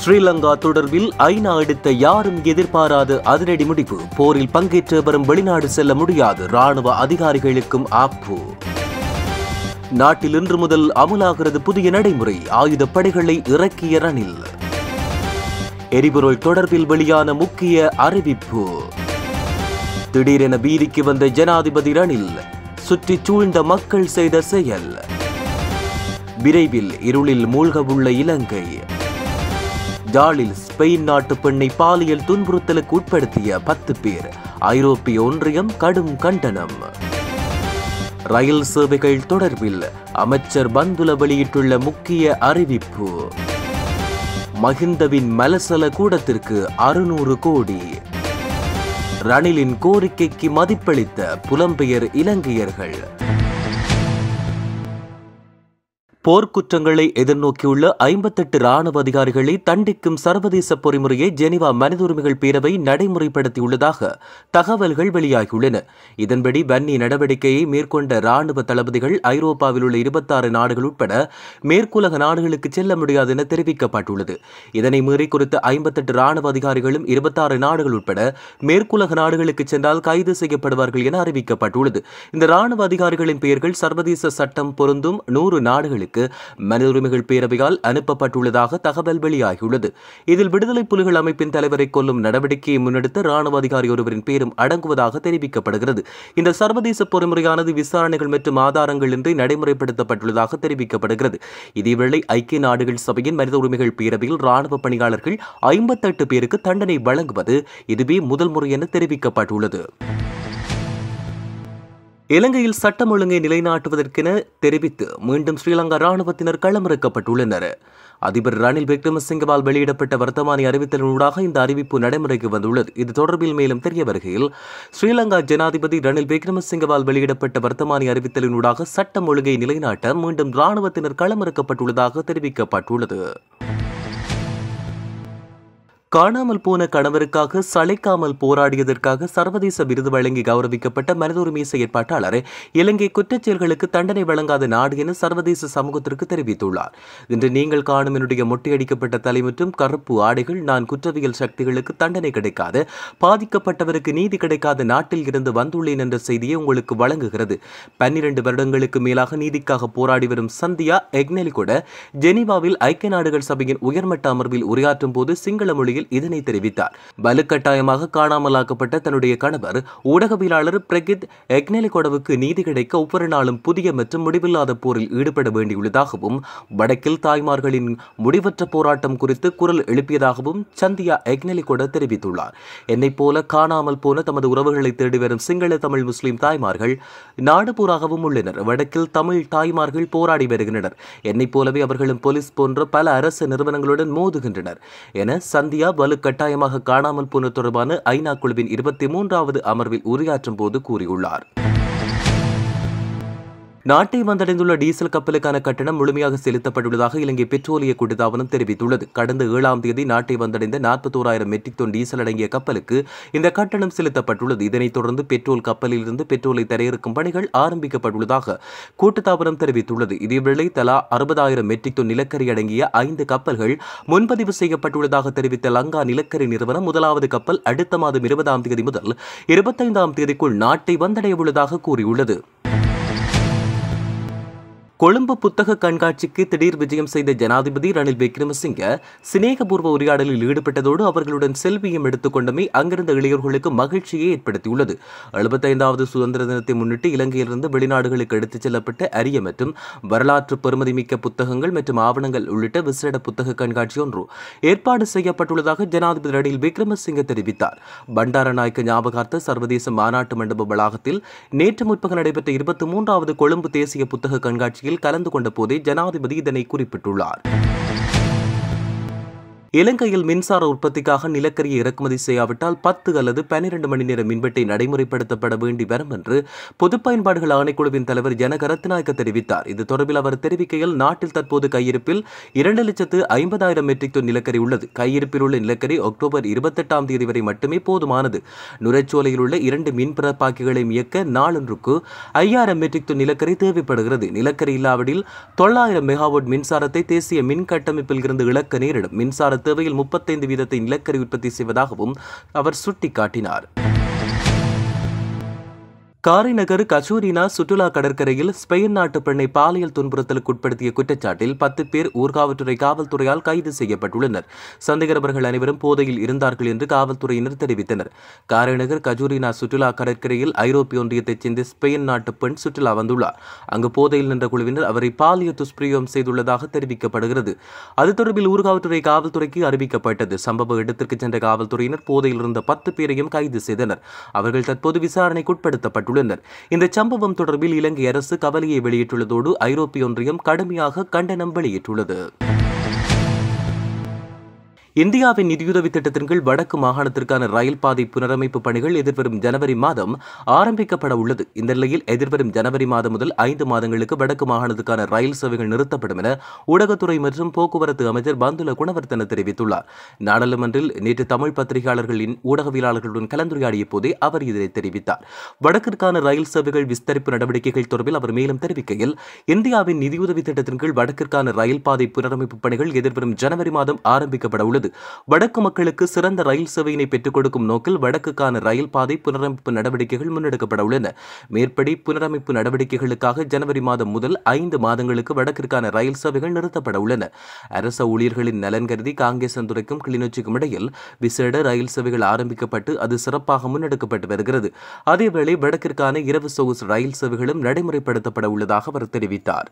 ஸ்ரீலங்கா தொடர்பில் ஐநா எடுத்த யாரும் எதிர்பாராத அதிரடி முடிவு போரில் பங்கேற்று வரும் வெளிநாடு செல்ல முடியாது ராணுவ அதிகாரிகளுக்கும் ஆப்பு நாட்டில் இன்று முதல் அமுலாகிறது புதிய நடைமுறை ஆயுதப் படைகளை இறக்கிய ரணில் எரிபொருள் தொடர்பில் வெளியான முக்கிய அறிவிப்பு திடீரென பீதிக்கு வந்த ஜனாதிபதி ரணில் சுற்றிச் சூழ்ந்த மக்கள் செய்த செயல் விரைவில் இருளில் மூழ்கவுள்ள இலங்கை ஜாலில் ஸ்பெயின் நாட்டு பெண்ணை பாலியல் துன்புறுத்தலுக்கு உட்படுத்திய பத்து பேர் ஐரோப்பிய ஒன்றியம் கடும் கண்டனம் ரயில் சேவைகள் தொடர்பில் அமைச்சர் பந்துல வெளியிட்டுள்ள முக்கிய அறிவிப்பு மஹிந்தவின் மலசல கூடத்திற்கு அறுநூறு கோடி ரணிலின் கோரிக்கைக்கு மதிப்பளித்த புலம்பெயர் இலங்கையர்கள் போர்க்குற்றங்களை எதிர்நோக்கியுள்ள ஐம்பத்தெட்டு ராணுவ அதிகாரிகளை தண்டிக்கும் சர்வதேச பொறிமுறையை ஜெனிவா மனித உரிமைகள் பேரவை நடைமுறைப்படுத்தியுள்ளதாக தகவல்கள் வெளியாகியுள்ளன இதன்படி வன்னி நடவடிக்கையை மேற்கொண்ட ராணுவ தளபதிகள் ஐரோப்பாவில் உள்ள இருபத்தாறு நாடுகள் உட்பட மேற்குலக நாடுகளுக்கு செல்ல முடியாது என தெரிவிக்கப்பட்டுள்ளது இதனை மீறி குறித்த ஐம்பத்தெட்டு ராணுவ அதிகாரிகளும் இருபத்தாறு நாடுகள் உட்பட மேற்குலக நாடுகளுக்கு சென்றால் கைது செய்யப்படுவார்கள் என அறிவிக்கப்பட்டுள்ளது இந்த ராணுவ அதிகாரிகளின் பெயர்கள் சர்வதேச சட்டம் பொருந்தும் நூறு நாடுகளுக்கு மனித உரிமைகள் பேரவையால் அனுப்பப்பட்டுள்ளதாக தகவல் வெளியாகியுள்ளது இதில் விடுதலை புலிகள் அமைப்பின் தலைவரை கொல்லும் நடவடிக்கையை முன்னெடுத்த ராணுவ அதிகாரி ஒருவரின் பேரும் அடங்குவதாக தெரிவிக்கப்படுகிறது இந்த சர்வதேச பொறிமுறையானது விசாரணைகள் மற்றும் ஆதாரங்களின்றி நடைமுறைப்படுத்தப்பட்டுள்ளதாக தெரிவிக்கப்படுகிறது இதேவேளை ஐக்கிய நாடுகள் சபையின் மனித உரிமைகள் பேரவையில் ராணுவ பணியாளர்கள் ஐம்பத்தெட்டு பேருக்கு தண்டனை வழங்குவது இதுவே முதல் முறை என தெரிவிக்கப்பட்டுள்ளது இலங்கையில் சட்டம் ஒழுங்கை நிலைநாட்டுவதற்கென தெரிவித்து மீண்டும் ஸ்ரீலங்கா ராணுவத்தினர் களமிறக்கப்பட்டுள்ளனர் அதிபர் ரணில் விக்ரமசிங்கவால் வெளியிடப்பட்ட வர்த்தமானி அறிவித்தலினூடாக இந்த அறிவிப்பு நடைமுறைக்கு வந்துள்ளது இது தொடர்பில் மேலும் தெரிய வருகையில் ஸ்ரீலங்கா ஜனாதிபதி ரணில் விக்ரமசிங்கவால் வெளியிடப்பட்ட வர்த்தமானி அறிவித்தலினூடாக சட்டம் ஒழுங்கை நிலைநாட்ட மீண்டும் ராணுவத்தினர் களமிறக்கப்பட்டுள்ளதாக தெரிவிக்கப்பட்டுள்ளது காணாமல் போன கணவருக்காக சளைக்காமல் போராடியதற்காக சர்வதேச விருது வழங்கி கௌரவிக்கப்பட்ட மனித உரிமை செயற்பாட்டாளர் இலங்கை குற்றச்செயல்களுக்கு தண்டனை வழங்காத நாடு என சர்வதேச சமூகத்திற்கு தெரிவித்துள்ளார் இன்று நீங்கள் காணும் என்னுடைய மொட்டையடிக்கப்பட்ட தலை மற்றும் கருப்பு ஆடைகள் நான் குற்றவியல் சக்திகளுக்கு தண்டனை கிடைக்காது பாதிக்கப்பட்டவருக்கு நீதி கிடைக்காத நாட்டில் இருந்து வந்துள்ளேன் என்ற செய்தியை உங்களுக்கு வழங்குகிறது பன்னிரண்டு வருடங்களுக்கு மேலாக நீதிக்காக போராடி வரும் சந்தியா எக்னெலி கூட ஜெனீவாவில் ஐக்கிய நாடுகள் சபையின் உயர்மட்ட அமர்வில் உரையாற்றும் போது சிங்கள மொழியில் இதனை தெரிவித்தார் வலுக்கட்டாயமாக காணாமலாக்கப்பட்ட தன்னுடைய கணவர் ஊடகவியலாளர் பிரகித் எக்னெலிகொடவுக்கு நீதி கிடைக்க ஒவ்வொரு நாளும் புதிய மற்றும் முடிவில்லாத போரில் ஈடுபட வேண்டியுள்ளதாகவும் வடக்கில் தாய்மார்களின் முடிவற்ற போராட்டம் குறித்து குரல் எழுப்பியதாகவும் சந்தியா எக்னெலிகொட தெரிவித்துள்ளார் என்னைப் போல காணாமல் போன தமது உறவுகளை தேடி வரும் சிங்கள தமிழ் முஸ்லிம் தாய்மார்கள் நாடு பூராகவும் உள்ளனர் வடக்கில் தமிழ் தாய்மார்கள் போராடி வருகின்றனர் என்னைப் போலவே அவர்களும் போலீஸ் போன்ற பல அரசு நிறுவனங்களுடன் மோதுகின்றனர் என சந்தியா வலுக்கட்டாயமாக காணாமல் போன தொடர்பான ஐநா குழுவின் இருபத்தி மூன்றாவது அமர்வில் உரையாற்றும் போது கூறியுள்ளார் நாட்டை வந்தடைந்துள்ள டீசல் கப்பலுக்கான கட்டணம் முழுமையாக செலுத்தப்பட்டுள்ளதாக இலங்கை பெட்ரோலிய கூட்டுத்தாபனம் தெரிவித்துள்ளது கடந்த ஏழாம் தேதி நாட்டை வந்தடைந்த நாற்பத்தோராயிரம் மெட்ரிக் டன் டீசல் அடங்கிய கப்பலுக்கு இந்த கட்டணம் செலுத்தப்பட்டுள்ளது இதனைத் தொடர்ந்து பெட்ரோல் கப்பலில் இருந்து பெட்ரோலை தரையிறக்கும் பணிகள் ஆரம்பிக்கப்பட்டுள்ளதாக கூட்டுத்தாபனம் தெரிவித்துள்ளது இதேவேளை தலா அறுபதாயிரம் மெட்ரிக் டன் நிலக்கரி அடங்கிய ஐந்து கப்பல்கள் முன்பதிவு செய்யப்பட்டுள்ளதாக தெரிவித்த லங்கா நிலக்கரி நிறுவனம் முதலாவது கப்பல் அடுத்த மாதம் இருபதாம் தேதி முதல் இருபத்தைந்தாம் தேதிக்குள் நாட்டை வந்தடைய உள்ளதாக கூறியுள்ளது கொழும்பு புத்தக கண்காட்சிக்கு திடீர் விஜயம் செய்த ஜனாதிபதி ரணில் விக்ரமசிங்க சிநேகபூர்வ உரையாடலில் ஈடுபட்டதோடு அவர்களுடன் செல்வியும் எடுத்துக்கொண்டமை அங்கிருந்த இளையோர்களுக்கு மகிழ்ச்சியை ஏற்படுத்தியுள்ளது எழுபத்தைந்தாவது சுதந்திர தினத்தை முன்னிட்டு இலங்கையிலிருந்து வெளிநாடுகளுக்கு எடுத்துச் செல்லப்பட்ட அரிய மற்றும் வரலாற்று பெருமதிமிக்க புத்தகங்கள் மற்றும் ஆவணங்கள் உள்ளிட்ட விசேட புத்தக கண்காட்சி ஒன்று ஏற்பாடு செய்யப்பட்டுள்ளதாக ஜனாதிபதி ரணில் விக்ரமசிங்க தெரிவித்தார் பண்டாரநாயக்க ஞாபகார்த்த சர்வதேச மாநாட்டு மண்டப வளாகத்தில் நேற்று முற்பகல் நடைபெற்ற இருபத்தி மூன்றாவது கொழும்பு தேசிய புத்தக கண்காட்சி நிகழ்ச்சியில் கலந்து கொண்ட போதே ஜனாதிபதி இதனை குறிப்பிட்டுள்ளார் இலங்கையில் மின்சார உற்பத்திக்காக நிலக்கரியை இறக்குமதி செய்யாவிட்டால் பத்து அல்லது பன்னிரண்டு மணி நேர மின்வெட்டை நடைமுறைப்படுத்தப்பட வேண்டி வரும் என்று பொது பயன்பாடுகள் ஆணைக்குழுவின் தலைவர் ஜனக ரத்நாயக்க தெரிவித்தார் இது தொடர்பில் அவர் தெரிவிக்கையில் நாட்டில் தற்போது கையிருப்பில் இரண்டு லட்சத்து ஐம்பதாயிரம் மெட்ரிக் டன் நிலக்கரி உள்ளது கையிருப்பில் உள்ள நிலக்கரி அக்டோபர் இருபத்தெட்டாம் தேதி வரை மட்டுமே போதுமானது நுரைச்சோலையில் உள்ள இரண்டு மின் பிறப்பாக்கிகளை இயக்க நாளொன்றுக்கு ஐயாயிரம் மெட்ரிக் டன் நிலக்கரி தேவைப்படுகிறது நிலக்கரி இல்லாவிடில் தொள்ளாயிரம் மெகாவாட் மின்சாரத்தை தேசிய மின் கட்டமைப்பில் இருந்து இழக்க நேரிடும் மின்சார தேவையில் முப்பத்தைந்து வீதத்தை நிலக்கரி உற்பத்தி செய்வதாகவும் அவர் சுட்டிக்காட்டினார் காரைநகர் கச்சூரினா சுற்றுலா கடற்கரையில் ஸ்பெயின் நாட்டு பெண்ணை பாலியல் துன்புறுத்தலுக்கு உட்படுத்திய குற்றச்சாட்டில் பத்து பேர் ஊர்காவல்துறை காவல்துறையால் கைது செய்யப்பட்டுள்ளனர் சந்தேகநபர்கள் அனைவரும் போதையில் இருந்தார்கள் என்று காவல்துறையினர் தெரிவித்தனர் காரைநகர் கஜூரினா சுற்றுலா கடற்கரையில் ஐரோப்பிய ஒன்றியத்தைச் சேர்ந்த ஸ்பெயின் நாட்டு பெண் சுற்றுலா வந்துள்ளார் அங்கு போதையில் நின்ற குழுவினர் அவரை பாலியல் துஷ்பிரயோகம் செய்துள்ளதாக தெரிவிக்கப்படுகிறது அது தொடர்பில் ஊர்காவல்துறை காவல்துறைக்கு அறிவிக்கப்பட்டது சம்பவ இடத்திற்கு சென்ற காவல்துறையினர் போதையில் இருந்த பத்து பேரையும் கைது செய்தனர் அவர்கள் தற்போது விசாரணைக்கு உட்படுத்தப்பட்டுள்ளனர் இந்த சம்பவம் தொடர்பில் இலங்கை அரசு கவலையை வெளியிட்டுள்ளதோடு ஐரோப்பிய ஒன்றியம் கடுமையாக கண்டனம் வெளியிட்டுள்ளது இந்தியாவின் நிதியுதவி திட்டத்தின் கீழ் வடக்கு மாகாணத்திற்கான ரயில் பாதை புனரமைப்பு பணிகள் எதிர்வரும் ஜனவரி மாதம் ஆரம்பிக்கப்பட உள்ளது இந்த நிலையில் எதிர்வரும் ஜனவரி மாதம் முதல் ஐந்து மாதங்களுக்கு வடக்கு மாகாணத்துக்கான ரயில் சேவைகள் நிறுத்தப்படும் என ஊடகத்துறை மற்றும் போக்குவரத்து அமைச்சர் பந்துல குணவர்த்தன தெரிவித்துள்ளார் நாடாளுமன்றில் நேற்று தமிழ் பத்திரிகையாளர்களின் ஊடகவியலாளர்களுடன் கலந்துரையாடிய போதே அவர் இதனை தெரிவித்தார் வடக்கிற்கான ரயில் சேவைகள் விஸ்தரிப்பு நடவடிக்கைகள் தொடர்பில் அவர் மேலும் தெரிவிக்கையில் இந்தியாவின் நிதியுதவி திட்டத்தின் கீழ் வடக்கிற்கான ரயில் பாதை புனரமைப்பு பணிகள் எதிர்வரும் ஜனவரி மாதம் ஆரம்பிக்கப்பட உள்ளது உள்ளது வடக்கு மக்களுக்கு சிறந்த ரயில் சேவையினை பெற்றுக் கொடுக்கும் நோக்கில் வடக்குக்கான ரயில் பாதை புனரமைப்பு நடவடிக்கைகள் முன்னெடுக்கப்பட உள்ளன மேற்படி புனரமைப்பு நடவடிக்கைகளுக்காக ஜனவரி மாதம் முதல் ஐந்து மாதங்களுக்கு வடக்கிற்கான ரயில் சேவைகள் நிறுத்தப்பட உள்ளன அரச ஊழியர்களின் நலன் கருதி காங்கேசந்துறைக்கும் கிளிநொச்சிக்கும் இடையில் விசேட ரயில் சேவைகள் ஆரம்பிக்கப்பட்டு அது சிறப்பாக முன்னெடுக்கப்பட்டு வருகிறது அதேவேளை வடக்கிற்கான இரவு சொகுசு ரயில் சேவைகளும் நடைமுறைப்படுத்தப்பட உள்ளதாக அவர் தெரிவித்தார்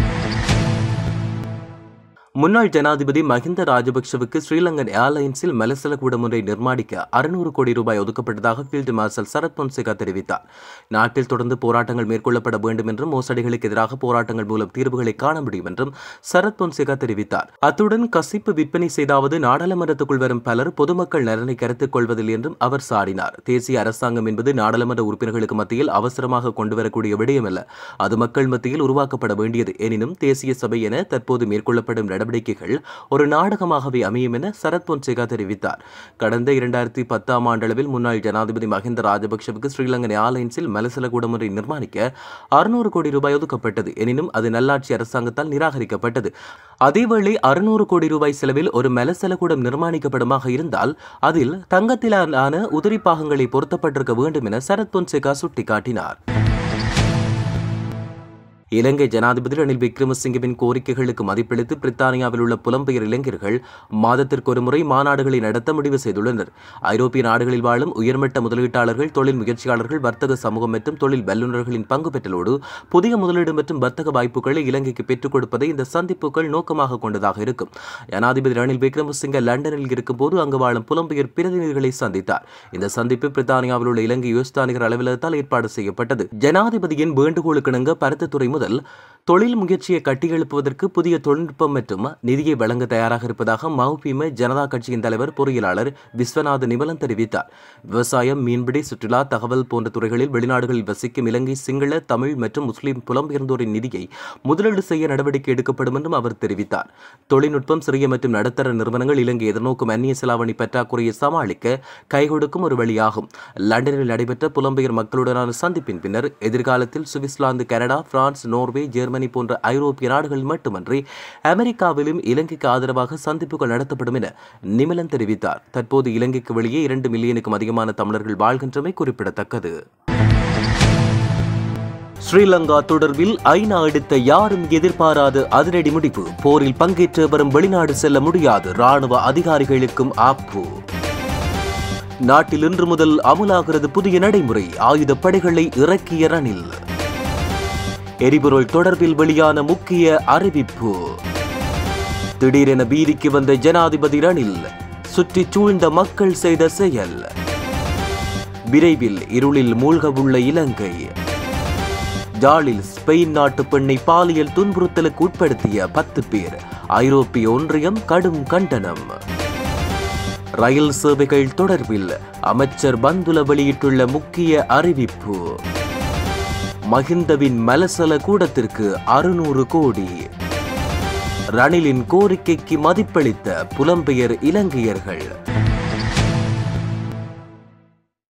முன்னாள் ஜனாதிபதி மஹிந்த ராஜபக்சவுக்கு ஸ்ரீலங்கன் ஏர்லைன்ஸில் மலசல கூடம் ஒன்றை நிர்மாணிக்க அறுநூறு கோடி ரூபாய் ஒதுக்கப்பட்டதாக ஃபீல்டு மார்ஷல் சரத் பொன்சேகா தெரிவித்தார் நாட்டில் தொடர்ந்து போராட்டங்கள் மேற்கொள்ளப்பட வேண்டும் என்றும் மோசடிகளுக்கு எதிராக போராட்டங்கள் மூலம் தீர்வுகளை காண முடியும் என்றும் சரத் பொன்சேகா தெரிவித்தார் அத்துடன் கசிப்பு விற்பனை செய்தாவது நாடாளுமன்றத்துக்குள் வரும் பலர் பொதுமக்கள் நலனை கருத்துக் கொள்வதில்லை என்றும் அவர் சாடினார் தேசிய அரசாங்கம் என்பது நாடாளுமன்ற உறுப்பினர்களுக்கு மத்தியில் அவசரமாக கொண்டுவரக்கூடிய விடயமல்ல அது மக்கள் மத்தியில் உருவாக்கப்பட வேண்டியது எனினும் தேசிய சபை என தற்போது மேற்கொள்ளப்படும் நடவடிக்கைகள் ஒரு நாடகமாகவே அமையும் என சரத் பொன்சேகா தெரிவித்தார் கடந்த இரண்டாயிரத்தி பத்தாம் ஆண்டளவில் முன்னாள் ஜனாதிபதி மஹிந்த ராஜபக்சவுக்கு ஸ்ரீலங்கன் ஏர்லைன்ஸில் மலசல கூடம் ஒன்றை நிர்மாணிக்க அறுநூறு கோடி ரூபாய் ஒதுக்கப்பட்டது எனினும் அது நல்லாட்சி அரசாங்கத்தால் நிராகரிக்கப்பட்டது அதேவேளை அறுநூறு கோடி ரூபாய் செலவில் ஒரு மலசல கூடம் நிர்மாணிக்கப்படுமாக இருந்தால் அதில் தங்கத்திலான உதிரி பாகங்களை பொருத்தப்பட்டிருக்க வேண்டும் என சரத் பொன்சேகா சுட்டிக்காட்டினார் இலங்கை ஜனாதிபதி ரணில் விக்ரமசிங்கவின் கோரிக்கைகளுக்கு மதிப்பளித்து பிரித்தானியாவில் உள்ள புலம்பெயர் இளைஞர்கள் மாதத்திற்கு ஒரு முறை மாநாடுகளை நடத்த முடிவு செய்துள்ளனர் ஐரோப்பிய நாடுகளில் வாழும் உயர்மட்ட முதலீட்டாளர்கள் தொழில் முயற்சியாளர்கள் வர்த்தக சமூகம் மற்றும் தொழில் வல்லுநர்களின் பங்கு பெற்றலோடு புதிய முதலீடு மற்றும் வர்த்தக வாய்ப்புகளை இலங்கைக்கு பெற்றுக் கொடுப்பதை இந்த சந்திப்புகள் நோக்கமாக கொண்டதாக இருக்கும் ஜனாதிபதி ரணில் விக்ரமசிங்க லண்டனில் இருக்கும்போது அங்கு வாழும் புலம்பெயர் பிரதிநிதிகளை சந்தித்தார் இந்த சந்திப்பு பிரித்தானியாவில் உள்ள இலங்கை யோஸ்தானிகர் அலுவலகத்தால் ஏற்பாடு செய்யப்பட்டது ஜனாதிபதியின் வேண்டுகோளுக்கிணங்க பருத்தத்துறை முதல் தொழில் முயற்சியை கட்டியெழுப்புவதற்கு புதிய தொழில்நுட்பம் மற்றும் நிதியை வழங்க தயாராக இருப்பதாக மவுபீம ஜனதா கட்சியின் தலைவர் பொறியியலாளர் விஸ்வநாத நிமலன் தெரிவித்தார் விவசாயம் மீன்பிடி சுற்றுலா தகவல் போன்ற துறைகளில் வெளிநாடுகளில் வசிக்கும் இலங்கை சிங்கள தமிழ் மற்றும் முஸ்லிம் புலம்பெயர்ந்தோரின் நிதியை முதலீடு செய்ய நடவடிக்கை எடுக்கப்படும் என்றும் அவர் தெரிவித்தார் தொழில்நுட்பம் சிறிய மற்றும் நடுத்தர நிறுவனங்கள் இலங்கை எதிர்நோக்கும் அந்நிய செலாவணி பற்றாக்குறையை சமாளிக்க கைகொடுக்கும் ஒரு வழியாகும் லண்டனில் நடைபெற்ற புலம்பெயர் மக்களுடனான சந்திப்பின் பின்னர் எதிர்காலத்தில் Switzerland Canada France Norway Germany போன்ற ஐரோப்பிய நாடுகள் மட்டுமன்றி அமெரிக்காவிலும் இலங்கைக்கு ஆதரவாக சந்திப்புகள் நடத்தப்படும் என நிமலன் தெரிவித்தார் தற்போது இலங்கைக்கு வெளியே இரண்டு மில்லியனுக்கும் அதிகமான தமிழர்கள் வாழ்கின்றமை குறிப்பிடத்தக்கது ஸ்ரீலங்கா தொடர்பில் ஐநா எடுத்த யாரும் எதிர்பாராத அதிரடி முடிவு போரில் பங்கேற்று வரும் வெளிநாடு செல்ல முடியாது ராணுவ அதிகாரிகளுக்கும் ஆப்பு நாட்டில் இன்று முதல் அமுலாகிறது புதிய நடைமுறை ஆயுதப் படைகளை இறக்கிய ரணில் எரிபொருள் தொடர்பில் வெளியான முக்கிய அறிவிப்பு திடீரென பீதிக்கு வந்த ஜனாதிபதி ரணில் சுற்றிச் சூழ்ந்த மக்கள் செய்த செயல் விரைவில் இருளில் மூழ்கவுள்ள இலங்கை ஜாலில் ஸ்பெயின் நாட்டு பெண்ணை பாலியல் துன்புறுத்தலுக்கு உட்படுத்திய பத்து பேர் ஐரோப்பிய ஒன்றியம் கடும் கண்டனம் ரயில் சேவைகள் தொடர்பில் அமைச்சர் பந்துல வெளியிட்டுள்ள முக்கிய அறிவிப்பு மகிந்தவின் மலசல கூடத்திற்கு அறுநூறு கோடி ரணிலின் கோரிக்கைக்கு மதிப்பளித்த புலம்பெயர் இலங்கையர்கள்